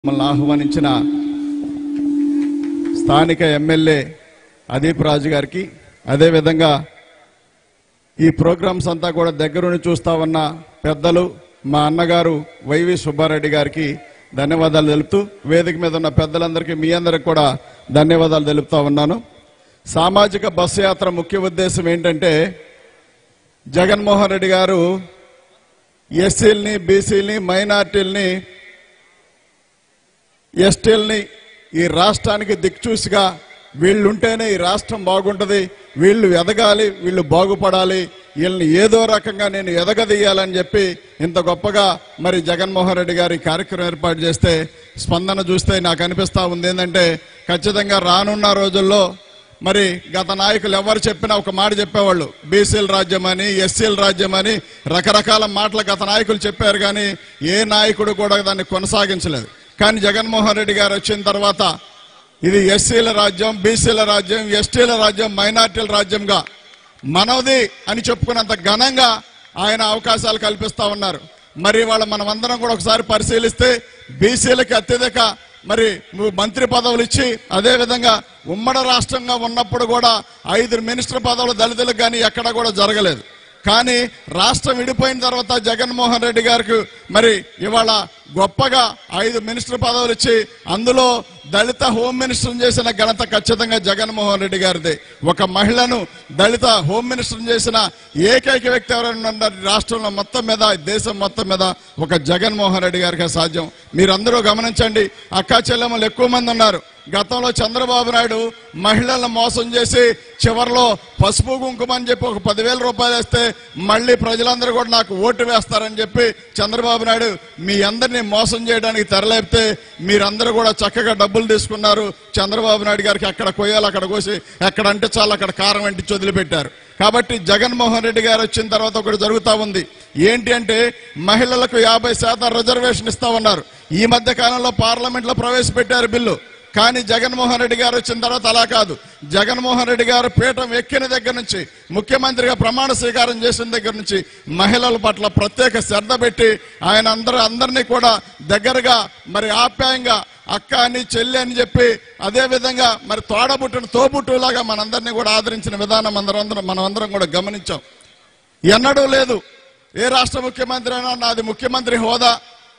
మమ్మల్ని ఆహ్వానించిన స్థానిక ఎమ్మెల్యే అదీప్ రాజు గారికి అదేవిధంగా ఈ ప్రోగ్రామ్స్ అంతా కూడా దగ్గరుండి చూస్తా ఉన్న పెద్దలు మా అన్నగారు వైవి సుబ్బారెడ్డి గారికి ధన్యవాదాలు తెలుపుతూ వేదిక మీద ఉన్న పెద్దలందరికీ మీ అందరికి కూడా ధన్యవాదాలు తెలుపుతా ఉన్నాను సామాజిక బస్సు యాత్ర ముఖ్య ఉద్దేశం ఏంటంటే జగన్మోహన్ రెడ్డి గారు ఎస్సీలని బీసీలని మైనార్టీలని ఎస్టీల్ని ఈ రాష్ట్రానికి దిక్చూసిగా వీళ్ళుంటేనే ఈ రాష్ట్రం బాగుంటది వీళ్ళు ఎదగాలి వీళ్ళు బాగుపడాలి వీళ్ళని ఏదో రకంగా నేను ఎదగదీయాలని చెప్పి ఇంత గొప్పగా మరి జగన్మోహన్ రెడ్డి గారి కార్యక్రమం ఏర్పాటు చేస్తే స్పందన చూస్తే నాకు అనిపిస్తా ఉంది ఏంటంటే ఖచ్చితంగా రానున్న రోజుల్లో మరి గత నాయకులు ఎవరు చెప్పినా ఒక మాట చెప్పేవాళ్ళు బీసీల రాజ్యం అని ఎస్సీల రాజ్యం అని రకరకాల మాటలు గత నాయకులు చెప్పారు కానీ ఏ నాయకుడు కూడా దాన్ని కొనసాగించలేదు కానీ జగన్మోహన్ రెడ్డి గారు వచ్చిన తర్వాత ఇది ఎస్సీల రాజ్యం బీసీల రాజ్యం ఎస్టీల రాజ్యం మైనార్టీల రాజ్యంగా మనది అని చెప్పుకున్నంత ఘనంగా ఆయన అవకాశాలు కల్పిస్తా ఉన్నారు మరి వాళ్ళ మనమందరం కూడా ఒకసారి పరిశీలిస్తే బీసీలకి అత్యధిక మరి మంత్రి పదవులు ఇచ్చి అదే విధంగా ఉమ్మడి రాష్ట్రంగా ఉన్నప్పుడు కూడా ఐదు మినిస్టర్ పదవులు దళితులకు కానీ ఎక్కడా కూడా జరగలేదు కానీ రాష్ట్రం విడిపోయిన తర్వాత జగన్మోహన్ రెడ్డి గారికి మరి ఇవాళ గొప్పగా ఐదు మినిస్టర్ పదవులు ఇచ్చి అందులో దళిత హోమ్ మినిస్టర్ చేసిన ఘనత ఖచ్చితంగా జగన్మోహన్ రెడ్డి గారిది ఒక మహిళను దళిత హోమ్ మినిస్టర్ చేసిన ఏకైక వ్యక్తి ఎవరైనా ఉన్నారు ఈ రాష్ట్రంలో మొత్తం మీద ఈ దేశం మొత్తం మీద ఒక జగన్మోహన్ రెడ్డి గారికి సాధ్యం మీరందరూ గమనించండి అక్కా చెల్లెమ్మలు ఎక్కువ మంది ఉన్నారు గతంలో చంద్రబాబు నాయుడు మహిళలను మోసం చేసి చివరిలో పసుపు కుంకుమ అని చెప్పి ఒక పదివేల రూపాయలు వేస్తే మళ్ళీ ప్రజలందరూ కూడా నాకు ఓటు వేస్తారని చెప్పి చంద్రబాబు నాయుడు మీ అందరినీ మోసం చేయడానికి తెరలేపితే మీరందరూ కూడా చక్కగా డబ్బులు తీసుకున్నారు చంద్రబాబు నాయుడు గారికి అక్కడ కొయ్యాలి అక్కడ కోసి ఎక్కడ అంటే చాలు అక్కడ కారం అంటించి వదిలిపెట్టారు కాబట్టి జగన్మోహన్ రెడ్డి గారు వచ్చిన తర్వాత ఒకటి జరుగుతా ఉంది ఏంటి అంటే మహిళలకు యాభై శాతం రిజర్వేషన్ ఇస్తా ఉన్నారు ఈ మధ్య కాలంలో పార్లమెంట్ లో ప్రవేశపెట్టారు బిల్లు కానీ జగన్మోహన్ రెడ్డి గారు వచ్చిన తర్వాత అలా కాదు జగన్మోహన్ రెడ్డి గారు పీఠం ఎక్కిన దగ్గర నుంచి ముఖ్యమంత్రిగా ప్రమాణ స్వీకారం చేసిన దగ్గర నుంచి మహిళల పట్ల ప్రత్యేక శ్రద్ధ పెట్టి ఆయన అందరూ అందరినీ కూడా దగ్గరగా మరి ఆప్యాయంగా అక్క అని చెల్లి అని చెప్పి అదే విధంగా మరి తోడబుట్టిన తోబుట్టులాగా మనందరినీ కూడా ఆదరించిన విధానం అందరం మనం అందరం కూడా గమనించాం ఎన్నడూ లేదు ఏ రాష్ట్ర ముఖ్యమంత్రి అయినా నాది ముఖ్యమంత్రి హోదా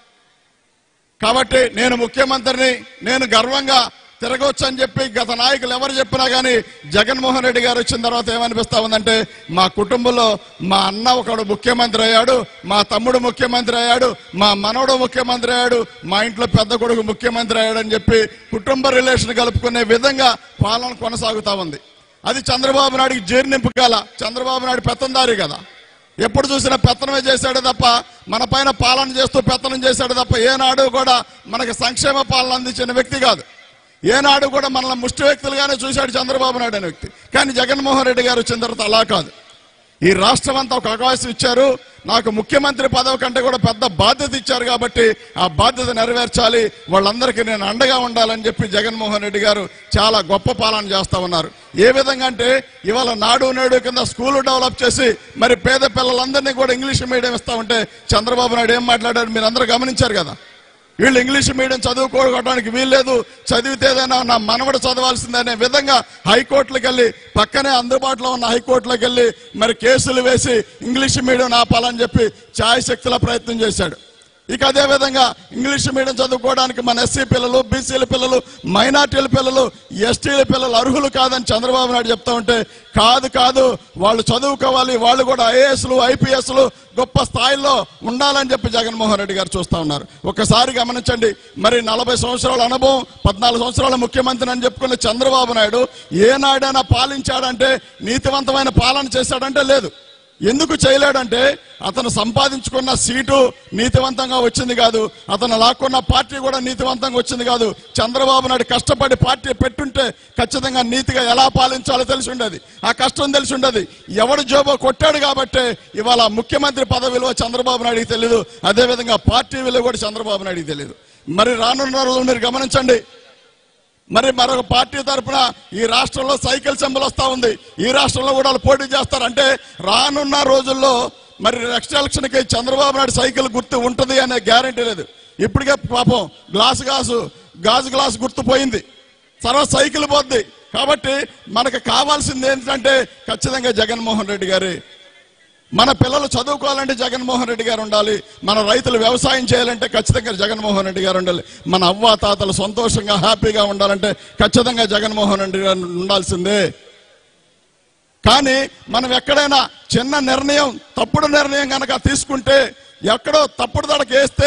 కాబట్టి నేను ముఖ్యమంత్రిని నేను గర్వంగా తిరగవచ్చు అని చెప్పి గత నాయకులు ఎవరు చెప్పినా కానీ జగన్మోహన్ రెడ్డి గారు వచ్చిన తర్వాత ఏమనిపిస్తా ఉందంటే మా కుటుంబంలో మా అన్న ఒకడు ముఖ్యమంత్రి అయ్యాడు మా తమ్ముడు ముఖ్యమంత్రి అయ్యాడు మా మనవడు ముఖ్యమంత్రి అయ్యాడు మా ఇంట్లో పెద్ద కొడుకు ముఖ్యమంత్రి అయ్యాడు అని చెప్పి కుటుంబ రిలేషన్ కలుపుకునే విధంగా పాలన కొనసాగుతా ఉంది అది చంద్రబాబు నాయుడికి జీర్ణింపు కాల చంద్రబాబు నాయుడు పెత్తందారి కదా ఎప్పుడు చూసినా పెత్తనమే చేశాడు తప్ప మన పైన పాలన చేస్తూ పెత్తనం చేశాడు తప్ప ఏనాడు కూడా మనకి సంక్షేమ పాలన అందించిన వ్యక్తి కాదు ఏనాడు కూడా మనల్ని ముష్టి వ్యక్తులుగానే చూశాడు చంద్రబాబు నాయుడు అనే వ్యక్తి కానీ జగన్మోహన్ రెడ్డి గారు వచ్చిన తర్వాత అలా కాదు ఈ రాష్ట్రం అంతా ఒక అవకాశం ఇచ్చారు నాకు ముఖ్యమంత్రి పదవి కంటే కూడా పెద్ద బాధ్యత ఇచ్చారు కాబట్టి ఆ బాధ్యత నెరవేర్చాలి వాళ్ళందరికీ నేను అండగా ఉండాలని చెప్పి జగన్మోహన్ రెడ్డి గారు చాలా గొప్ప పాలన చేస్తా ఉన్నారు ఏ విధంగా అంటే ఇవాళ నాడు నేడు కింద స్కూల్ డెవలప్ చేసి మరి పేద పిల్లలందరినీ కూడా ఇంగ్లీష్ మీడియం ఇస్తా ఉంటే చంద్రబాబు నాయుడు ఏం మాట్లాడారు మీరు అందరూ గమనించారు కదా వీళ్ళు ఇంగ్లీష్ మీడియం చదువుకోవడానికి వీల్లేదు చదివితే ఏదైనా నా మనవడు చదవాల్సిందనే విధంగా హైకోర్టులకు వెళ్ళి పక్కనే అందుబాటులో ఉన్న హైకోర్టులకు వెళ్ళి మరి కేసులు వేసి ఇంగ్లీష్ మీడియం ఆపాలని చెప్పి ఛాయశక్తుల ప్రయత్నం చేశాడు ఇక అదే విధంగా ఇంగ్లీష్ మీడియం చదువుకోవడానికి మన ఎస్సీ పిల్లలు బీసీల పిల్లలు మైనార్టీల పిల్లలు ఎస్టీల పిల్లలు అర్హులు కాదని చంద్రబాబు నాయుడు చెప్తా ఉంటే కాదు కాదు వాళ్ళు చదువుకోవాలి వాళ్ళు కూడా ఐఏఎస్లు ఐపీఎస్లు గొప్ప స్థాయిలో ఉండాలని చెప్పి జగన్మోహన్ రెడ్డి గారు చూస్తా ఉన్నారు ఒకసారి గమనించండి మరి నలభై సంవత్సరాల అనుభవం పద్నాలుగు సంవత్సరాల ముఖ్యమంత్రి అని చెప్పుకున్న చంద్రబాబు నాయుడు ఏనాడైనా పాలించాడంటే నీతివంతమైన పాలన చేశాడంటే లేదు ఎందుకు చేయలేడంటే అతను సంపాదించుకున్న సీటు నీతివంతంగా వచ్చింది కాదు అతను లాక్కున్న పార్టీ కూడా నీతివంతంగా వచ్చింది కాదు చంద్రబాబు నాయుడు కష్టపడి పార్టీ పెట్టుంటే ఖచ్చితంగా నీతిగా ఎలా పాలించాలో తెలిసి ఉండేది ఆ కష్టం తెలిసి ఉండేది ఎవడు జోబో కొట్టాడు కాబట్టే ఇవాళ ముఖ్యమంత్రి పదవి విలువ చంద్రబాబు నాయుడికి తెలియదు అదేవిధంగా పార్టీ విలువ కూడా చంద్రబాబు నాయుడికి తెలియదు మరి రానున్న రోజులు మీరు గమనించండి మరి మరొక పార్టీ తరఫున ఈ రాష్ట్రంలో సైకిల్ సింబల్ వస్తా ఉంది ఈ రాష్ట్రంలో కూడా వాళ్ళు పోటీ చేస్తారంటే రానున్న రోజుల్లో మరి నెక్స్ట్ ఎలక్షన్ కి చంద్రబాబు నాయుడు సైకిల్ గుర్తు ఉంటది అనే గ్యారంటీ లేదు ఇప్పటికే పాపం గ్లాసు గాజు గాజు గ్లాసు గుర్తుపోయింది తర్వాత సైకిల్ పోద్ది కాబట్టి మనకు కావాల్సింది ఏంటంటే ఖచ్చితంగా జగన్మోహన్ రెడ్డి గారి మన పిల్లలు చదువుకోవాలంటే జగన్మోహన్ రెడ్డి గారు ఉండాలి మన రైతులు వ్యవసాయం చేయాలంటే ఖచ్చితంగా జగన్మోహన్ రెడ్డి గారు ఉండాలి మన అవ్వ తాతలు సంతోషంగా హ్యాపీగా ఉండాలంటే ఖచ్చితంగా జగన్మోహన్ రెడ్డి గారు ఉండాల్సిందే కానీ మనం ఎక్కడైనా చిన్న నిర్ణయం తప్పుడు నిర్ణయం కనుక తీసుకుంటే ఎక్కడో తప్పుడు దడకి వేస్తే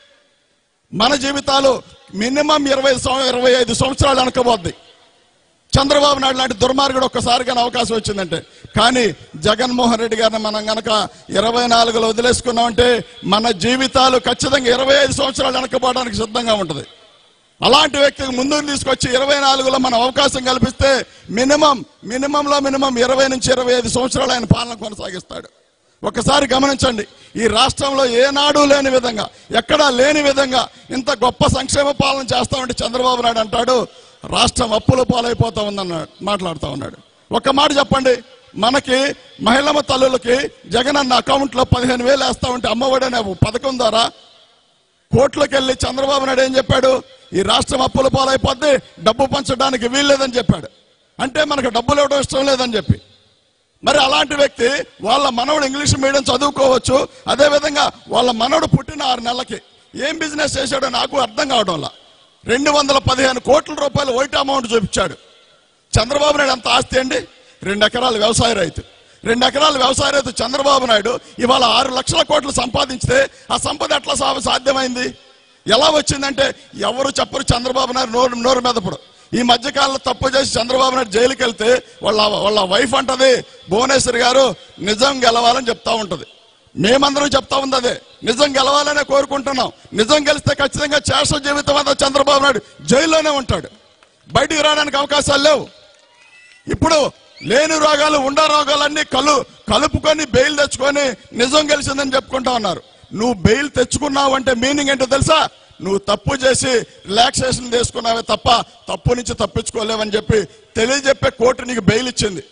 మన జీవితాలు మినిమం ఇరవై సం- ఇరవై ఐదు సంవత్సరాలు వెనకబోద్ది చంద్రబాబు నాయుడు లాంటి దుర్మార్గుడు ఒక్కసారి కానీ అవకాశం వచ్చిందంటే కానీ జగన్మోహన్ రెడ్డి గారిని మనం గనక ఇరవై నాలుగులో వదిలేసుకున్నామంటే మన జీవితాలు ఖచ్చితంగా ఇరవై ఐదు సంవత్సరాలు వెనకపోవడానికి సిద్ధంగా ఉంటుంది అలాంటి వ్యక్తికి ముందుకు తీసుకొచ్చి ఇరవై నాలుగులో మనం అవకాశం కల్పిస్తే మినిమం మినిమంలో మినిమం ఇరవై నుంచి ఇరవై ఐదు సంవత్సరాలు ఆయన పాలన కొనసాగిస్తాడు ఒకసారి గమనించండి ఈ రాష్ట్రంలో ఏనాడు లేని విధంగా ఎక్కడా లేని విధంగా ఇంత గొప్ప సంక్షేమ పాలన చేస్తామంటే చంద్రబాబు నాయుడు అంటాడు రాష్ట్రం అప్పుల పాలైపోతా ఉందన్నాడు మాట్లాడుతూ ఉన్నాడు ఒక్క మాట చెప్పండి మనకి మహిళమ్మ తల్లులకి జగన్ అన్న అకౌంట్లో పదిహేను వేలు వేస్తా ఉంటే అమ్మఒడి అనే పథకం ద్వారా కోర్టులోకి వెళ్ళి చంద్రబాబు నాయుడు ఏం చెప్పాడు ఈ రాష్ట్రం అప్పుల పాలైపోద్ది డబ్బు పంచడానికి వీల్లేదని చెప్పాడు అంటే మనకు డబ్బులు ఇవ్వడం ఇష్టం లేదని చెప్పి మరి అలాంటి వ్యక్తి వాళ్ళ మనవడు ఇంగ్లీష్ మీడియం చదువుకోవచ్చు అదే విధంగా వాళ్ళ మనవడు పుట్టిన ఆరు నెలలకి ఏం బిజినెస్ చేశాడో నాకు అర్థం కావడం వల్ల రెండు వందల పదిహేను కోట్ల రూపాయలు వైట్ అమౌంట్ చూపించాడు చంద్రబాబు నాయుడు అంత ఆస్తి అండి రెండు ఎకరాల వ్యవసాయ రైతు రెండు ఎకరాల వ్యవసాయ రైతు చంద్రబాబు నాయుడు ఇవాళ ఆరు లక్షల కోట్లు సంపాదించితే ఆ సంపద ఎట్లా సా- సాధ్యమైంది ఎలా వచ్చిందంటే ఎవరు చెప్పరు చంద్రబాబు నాయుడు నోరు నోరు మెదపడు ఈ మధ్యకాలంలో తప్పు చేసి చంద్రబాబు నాయుడు జైలుకి వెళ్తే వాళ్ళ వాళ్ళ వైఫ్ అంటది భువనేశ్వర్ గారు నిజం గెలవాలని చెప్తా ఉంటది మేమందరం చెప్తా ఉంది అదే నిజం గెలవాలనే కోరుకుంటున్నాం నిజం గెలిస్తే ఖచ్చితంగా చేష్ట జీవితం అంతా చంద్రబాబు నాయుడు జైల్లోనే ఉంటాడు బయటికి రావడానికి అవకాశాలు లేవు ఇప్పుడు లేని రోగాలు ఉండ రోగాలన్నీ కలు కలుపుకొని బెయిల్ తెచ్చుకొని నిజం గెలిచిందని చెప్పుకుంటా ఉన్నారు నువ్వు బెయిల్ తెచ్చుకున్నావు అంటే మీనింగ్ ఏంటో తెలుసా నువ్వు తప్పు చేసి రిలాక్సేషన్ తీసుకున్నావే తప్ప తప్పు నుంచి తప్పించుకోలేవని చెప్పి తెలియజెప్పే కోర్టు నీకు బెయిల్ ఇచ్చింది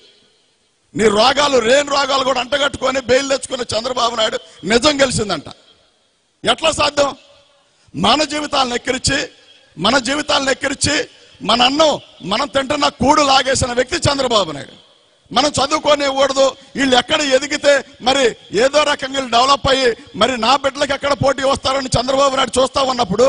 నీ రోగాలు రేని రోగాలు కూడా అంటగట్టుకొని బెయిల్ తెచ్చుకున్న చంద్రబాబు నాయుడు నిజం గెలిచిందంట ఎట్లా సాధ్యం మన జీవితాలను ఎక్కిరించి మన జీవితాలను ఎక్కిరించి మన అన్నం మనం తింటున్న కూడు లాగేసిన వ్యక్తి చంద్రబాబు నాయుడు మనం చదువుకోనివ్వకూడదు వీళ్ళు ఎక్కడ ఎదిగితే మరి ఏదో రకంగా వీళ్ళు డెవలప్ అయ్యి మరి నా బిడ్డలకు ఎక్కడ పోటీ వస్తారని చంద్రబాబు నాయుడు చూస్తా ఉన్నప్పుడు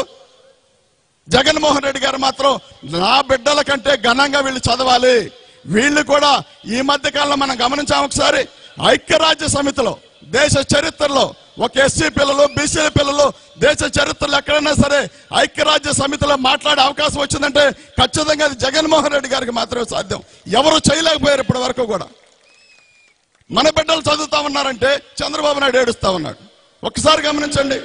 జగన్మోహన్ రెడ్డి గారు మాత్రం నా బిడ్డల కంటే ఘనంగా వీళ్ళు చదవాలి వీళ్ళు కూడా ఈ మధ్య కాలంలో మనం గమనించాం ఒకసారి ఐక్యరాజ్య సమితిలో దేశ చరిత్రలో ఒక ఎస్సీ పిల్లలు బీసీల పిల్లలు దేశ చరిత్రలో ఎక్కడైనా సరే ఐక్యరాజ్య సమితిలో మాట్లాడే అవకాశం వచ్చిందంటే ఖచ్చితంగా అది జగన్మోహన్ రెడ్డి గారికి మాత్రమే సాధ్యం ఎవరు చేయలేకపోయారు ఇప్పటి వరకు కూడా మన బిడ్డలు చదువుతా ఉన్నారంటే చంద్రబాబు నాయుడు ఏడుస్తా ఉన్నాడు ఒకసారి గమనించండి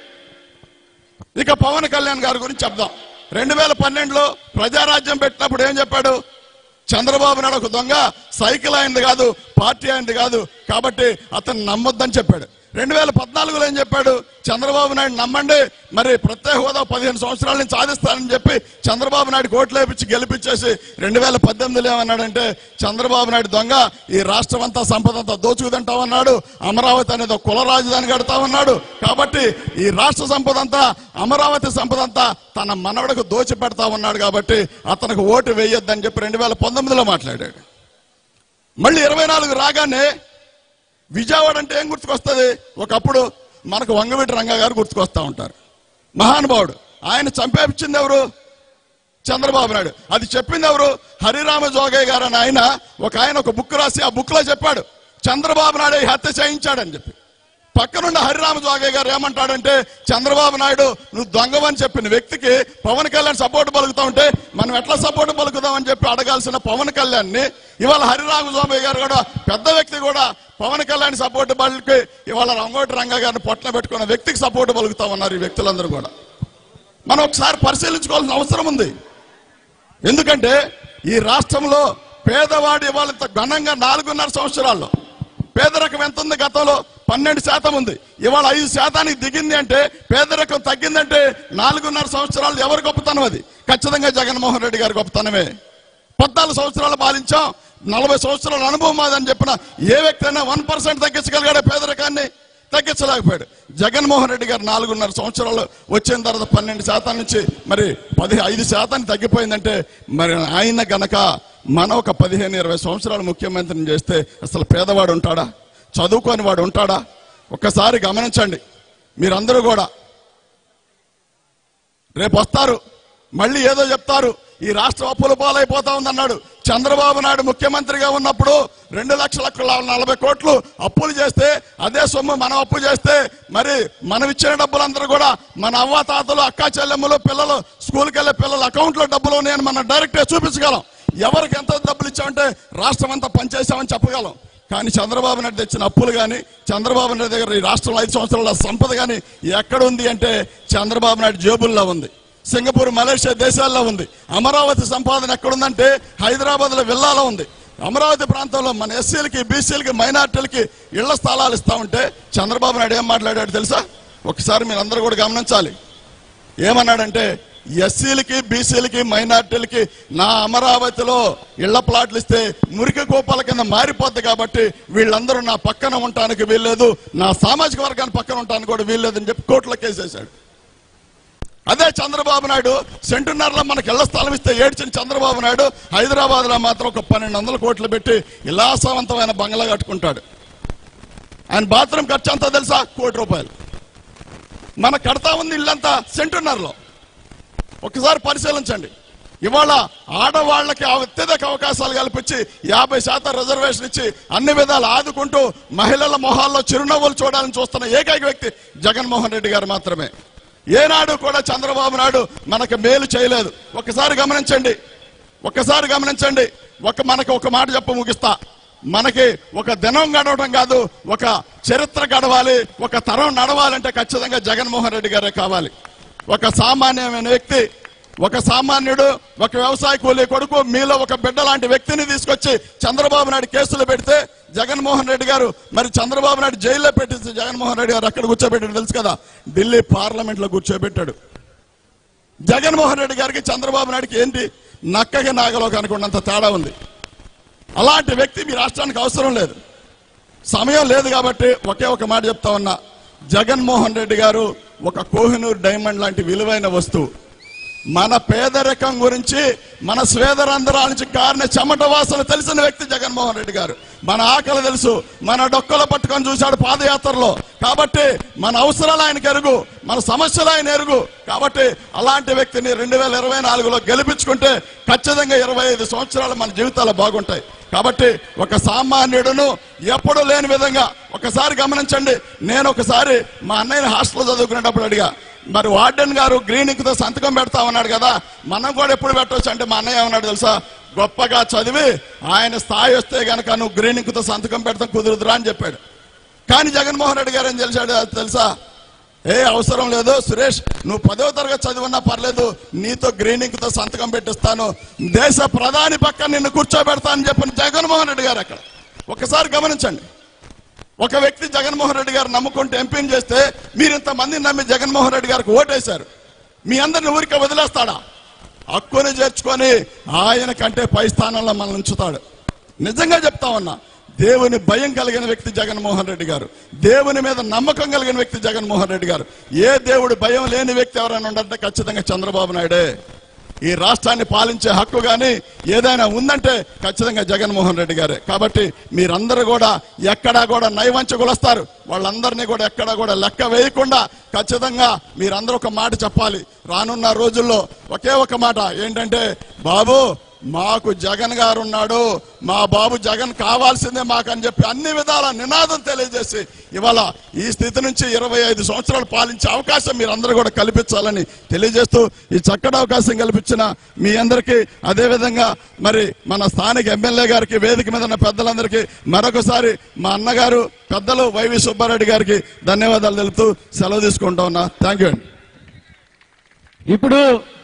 ఇక పవన్ కళ్యాణ్ గారి గురించి చెప్దాం రెండు వేల పన్నెండులో ప్రజారాజ్యం పెట్టినప్పుడు ఏం చెప్పాడు చంద్రబాబు నాయుడు ఒక దొంగ సైకిల్ అయింది కాదు పార్టీ అయింది కాదు కాబట్టి అతను నమ్మొద్దని చెప్పాడు రెండు వేల పద్నాలుగులో ఏం చెప్పాడు చంద్రబాబు నాయుడు నమ్మండి మరి ప్రత్యేక హోదా పదిహేను సంవత్సరాల నుంచి సాధిస్తానని చెప్పి చంద్రబాబు నాయుడు కోట్లు వేపించి గెలిపించేసి రెండు వేల పద్దెనిమిదిలో ఏమన్నాడంటే చంద్రబాబు నాయుడు దొంగ ఈ రాష్ట్రం అంతా సంపద అంతా దోచుకుతింటామన్నాడు అమరావతి అనేది ఒక కుల రాజధాని కడతామన్నాడు కాబట్టి ఈ రాష్ట్ర సంపద అంతా అమరావతి సంపద అంతా తన మనవడకు దోచి పెడతా ఉన్నాడు కాబట్టి అతనికి ఓటు వేయొద్దని చెప్పి రెండు వేల పంతొమ్మిదిలో మాట్లాడాడు మళ్ళీ ఇరవై నాలుగు రాగానే విజయవాడ అంటే ఏం గుర్తుకొస్తుంది ఒకప్పుడు మనకు వంగవీటి రంగా గారు గుర్తుకొస్తా ఉంటారు మహానుభావుడు ఆయన చంపేపించింది ఎవరు చంద్రబాబు నాయుడు అది చెప్పింది ఎవరు హరిరామ జోగయ్య గారు అని ఆయన ఒక ఆయన ఒక బుక్ రాసి ఆ బుక్ లో చెప్పాడు చంద్రబాబు నాయుడు ఈ హత్య చేయించాడని చెప్పి పక్కనున్న హరిరామ జోగయ్య గారు ఏమంటాడంటే చంద్రబాబు నాయుడు నువ్వు దొంగవని చెప్పిన వ్యక్తికి పవన్ కళ్యాణ్ సపోర్ట్ పలుకుతా ఉంటే మనం ఎట్లా సపోర్ట్ పలుకుదాం అని చెప్పి అడగాల్సిన పవన్ కళ్యాణ్ ని ఇవాళ హరిరామ జోగయ్య గారు కూడా పెద్ద వ్యక్తి కూడా పవన్ కళ్యాణ్ సపోర్ట్ పలికి ఇవాళ రంగోటి రంగ గారిని పొట్టన పెట్టుకున్న వ్యక్తికి సపోర్ట్ పలుకుతా ఉన్నారు ఈ వ్యక్తులందరూ కూడా మనం ఒకసారి పరిశీలించుకోవాల్సిన అవసరం ఉంది ఎందుకంటే ఈ రాష్ట్రంలో పేదవాడి ఇవాళ ఇంత ఘనంగా నాలుగున్నర సంవత్సరాల్లో పేదరికం ఎంత ఉంది గతంలో పన్నెండు శాతం ఉంది ఇవాళ ఐదు శాతానికి దిగింది అంటే పేదరికం తగ్గిందంటే నాలుగున్నర సంవత్సరాలు ఎవరి గొప్పతనం అది ఖచ్చితంగా జగన్మోహన్ రెడ్డి గారి గొప్పతనమే పద్నాలుగు సంవత్సరాలు పాలించాం నలభై సంవత్సరాల అనుభవం మాదని చెప్పిన ఏ వ్యక్తి అయినా వన్ పర్సెంట్ తగ్గించగలిగాడే పేదరికాన్ని తగ్గించలేకపోయాడు జగన్మోహన్ రెడ్డి గారు నాలుగున్నర సంవత్సరాలు వచ్చిన తర్వాత పన్నెండు శాతం నుంచి మరి పది ఐదు శాతానికి తగ్గిపోయిందంటే మరి ఆయన గనక మన ఒక పదిహేను ఇరవై సంవత్సరాలు ముఖ్యమంత్రిని చేస్తే అసలు పేదవాడు ఉంటాడా చదువుకొని వాడు ఉంటాడా ఒక్కసారి గమనించండి మీరందరూ కూడా రేపు వస్తారు మళ్ళీ ఏదో చెప్తారు ఈ రాష్ట్రం అప్పుల పాలైపోతా ఉందన్నాడు చంద్రబాబు నాయుడు ముఖ్యమంత్రిగా ఉన్నప్పుడు రెండు లక్షల నలభై కోట్లు అప్పులు చేస్తే అదే సొమ్ము మనం అప్పు చేస్తే మరి మనం ఇచ్చిన డబ్బులందరూ కూడా మన అవ్వ తాతలు అక్క చెల్లెమ్మలు పిల్లలు స్కూల్కి వెళ్ళే పిల్లల అకౌంట్లో డబ్బులు ఉన్నాయని మనం డైరెక్ట్గా చూపించగలం ఎవరికి ఎంత డబ్బులు ఇచ్చామంటే రాష్ట్రం అంతా పనిచేసామని చెప్పగలం కానీ చంద్రబాబు నాయుడు తెచ్చిన అప్పులు కానీ చంద్రబాబు నాయుడు దగ్గర ఈ రాష్ట్రంలో ఐదు సంవత్సరాల సంపద కానీ ఎక్కడ ఉంది అంటే చంద్రబాబు నాయుడు జేబుల్లో ఉంది సింగపూర్ మలేషియా దేశాల్లో ఉంది అమరావతి సంపాదన ఎక్కడుందంటే హైదరాబాద్లో విల్లాలో ఉంది అమరావతి ప్రాంతంలో మన ఎస్సీలకి బీసీలకి మైనార్టీలకి ఇళ్ల స్థలాలు ఇస్తా ఉంటే చంద్రబాబు నాయుడు ఏం మాట్లాడాడు తెలుసా ఒకసారి మీరు అందరూ కూడా గమనించాలి ఏమన్నాడంటే ఎస్సీలకి బీసీలకి మైనార్టీలకి నా అమరావతిలో ఇళ్ల ప్లాట్లు ఇస్తే మురికి కోపాల కింద మారిపోద్ది కాబట్టి వీళ్ళందరూ నా పక్కన ఉండటానికి వీల్లేదు నా సామాజిక వర్గాన్ని పక్కన ఉండటానికి కూడా వీల్లేదని చెప్పి కోర్టులో కేసేశాడు అదే చంద్రబాబు నాయుడు సెంటున్నరలో మనకి ఇళ్ల స్థలం ఇస్తే ఏడ్చిన చంద్రబాబు నాయుడు హైదరాబాద్ లో మాత్రం ఒక పన్నెండు వందల కోట్లు పెట్టి విలాసవంతమైన బంగ్లా కట్టుకుంటాడు ఆయన బాత్రూమ్ ఖర్చు అంతా తెలుసా కోటి రూపాయలు మన కడతా ఉంది ఇల్లంతా సెంటున్నరలో ఒకసారి పరిశీలించండి ఇవాళ ఆడవాళ్ళకి అత్యధిక అవకాశాలు కల్పించి యాభై శాతం రిజర్వేషన్ ఇచ్చి అన్ని విధాలు ఆదుకుంటూ మహిళల మొహాల్లో చిరునవ్వులు చూడాలని చూస్తున్న ఏకైక వ్యక్తి జగన్మోహన్ రెడ్డి గారు మాత్రమే ఏనాడు కూడా చంద్రబాబు నాయుడు మనకు మేలు చేయలేదు ఒకసారి గమనించండి ఒకసారి గమనించండి ఒక మనకు ఒక మాట చెప్ప ముగిస్తా మనకి ఒక దినం గడవడం కాదు ఒక చరిత్ర గడవాలి ఒక తరం నడవాలంటే ఖచ్చితంగా జగన్మోహన్ రెడ్డి గారే కావాలి ఒక సామాన్యమైన వ్యక్తి ఒక సామాన్యుడు ఒక వ్యవసాయ కూలీ కొడుకు మీలో ఒక బిడ్డ లాంటి వ్యక్తిని తీసుకొచ్చి చంద్రబాబు నాయుడు కేసులు పెడితే జగన్మోహన్ రెడ్డి గారు మరి చంద్రబాబు నాయుడు జైల్లో పెట్టించి జగన్మోహన్ రెడ్డి గారు అక్కడ కూర్చోబెట్టాడు తెలుసు కదా ఢిల్లీ పార్లమెంట్ లో కూర్చోబెట్టాడు జగన్మోహన్ రెడ్డి గారికి చంద్రబాబు నాయుడుకి ఏంటి నక్కకి నాగలో కనుకున్నంత తేడా ఉంది అలాంటి వ్యక్తి మీ రాష్ట్రానికి అవసరం లేదు సమయం లేదు కాబట్టి ఒకే ఒక మాట చెప్తా ఉన్నా జగన్మోహన్ రెడ్డి గారు ఒక కోహినూర్ డైమండ్ లాంటి విలువైన వస్తువు మన పేదరికం గురించి మన స్వేదరంధ్రాల నుంచి కారిన చెమట వాసన తెలిసిన వ్యక్తి జగన్మోహన్ రెడ్డి గారు మన ఆకలి తెలుసు మన డొక్కలు పట్టుకొని చూశాడు పాదయాత్రలో కాబట్టి మన అవసరాలు ఆయనకు ఎరుగు మన సమస్యలు ఆయన ఎరుగు కాబట్టి అలాంటి వ్యక్తిని రెండు వేల ఇరవై నాలుగులో గెలిపించుకుంటే ఖచ్చితంగా ఇరవై ఐదు సంవత్సరాలు మన జీవితాలు బాగుంటాయి కాబట్టి ఒక సామాన్యుడును ఎప్పుడూ లేని విధంగా ఒకసారి గమనించండి నేను ఒకసారి మా అన్నయ్యని హాస్టల్లో చదువుకునేటప్పుడు అడిగా మరి వార్డెన్ గారు గ్రీన్ ఇంక్ తో సంతకం పెడతా ఉన్నాడు కదా మనం కూడా ఎప్పుడు పెట్టవచ్చు అంటే మా అన్నయ్య ఏమన్నాడు తెలుసా గొప్పగా చదివి ఆయన స్థాయి వస్తే గనక నువ్వు గ్రీన్ ఇంక్ తో సంతకం పెడతాం కుదురుదురా అని చెప్పాడు కానీ జగన్మోహన్ రెడ్డి గారు ఏం తెలిసాడు తెలుసా ఏ అవసరం లేదు సురేష్ నువ్వు పదవ తరగతి చదివినా పర్లేదు నీతో గ్రీన్ ఇంక్ తో సంతకం పెట్టిస్తాను దేశ ప్రధాని పక్కన నిన్ను కూర్చోబెడతానని చెప్పిన జగన్మోహన్ రెడ్డి గారు అక్కడ ఒకసారి గమనించండి ఒక వ్యక్తి జగన్మోహన్ రెడ్డి గారు నమ్ముకుంటే ఎంపీని చేస్తే మీరు ఇంతమందిని నమ్మి జగన్మోహన్ రెడ్డి గారికి ఓటేశారు మీ అందరిని ఊరికే వదిలేస్తాడా హక్కుని చేర్చుకొని ఆయన కంటే పై స్థానంలో మనల్ని ఉంచుతాడు నిజంగా చెప్తా ఉన్నా దేవుని భయం కలిగిన వ్యక్తి జగన్మోహన్ రెడ్డి గారు దేవుని మీద నమ్మకం కలిగిన వ్యక్తి జగన్మోహన్ రెడ్డి గారు ఏ దేవుడు భయం లేని వ్యక్తి ఎవరైనా ఉండంటే ఖచ్చితంగా చంద్రబాబు నాయుడే ఈ రాష్ట్రాన్ని పాలించే హక్కు కానీ ఏదైనా ఉందంటే ఖచ్చితంగా జగన్మోహన్ రెడ్డి గారే కాబట్టి మీరందరూ కూడా ఎక్కడా కూడా నైవంచకులు వస్తారు వాళ్ళందరినీ కూడా ఎక్కడా కూడా లెక్క వేయకుండా ఖచ్చితంగా మీరందరూ ఒక మాట చెప్పాలి రానున్న రోజుల్లో ఒకే ఒక మాట ఏంటంటే బాబు మాకు జగన్ గారు ఉన్నాడు మా బాబు జగన్ కావాల్సిందే మాకు అని చెప్పి అన్ని విధాల నినాదం తెలియజేసి ఇవాళ ఈ స్థితి నుంచి ఇరవై ఐదు సంవత్సరాలు పాలించే అవకాశం మీరందరూ కూడా కల్పించాలని తెలియజేస్తూ ఈ చక్కటి అవకాశం కల్పించిన మీ అందరికీ అదేవిధంగా మరి మన స్థానిక ఎమ్మెల్యే గారికి వేదిక మీద ఉన్న పెద్దలందరికీ మరొకసారి మా అన్నగారు పెద్దలు వైవి సుబ్బారెడ్డి గారికి ధన్యవాదాలు తెలుపుతూ సెలవు తీసుకుంటా ఉన్నా థ్యాంక్ యూ అండి ఇప్పుడు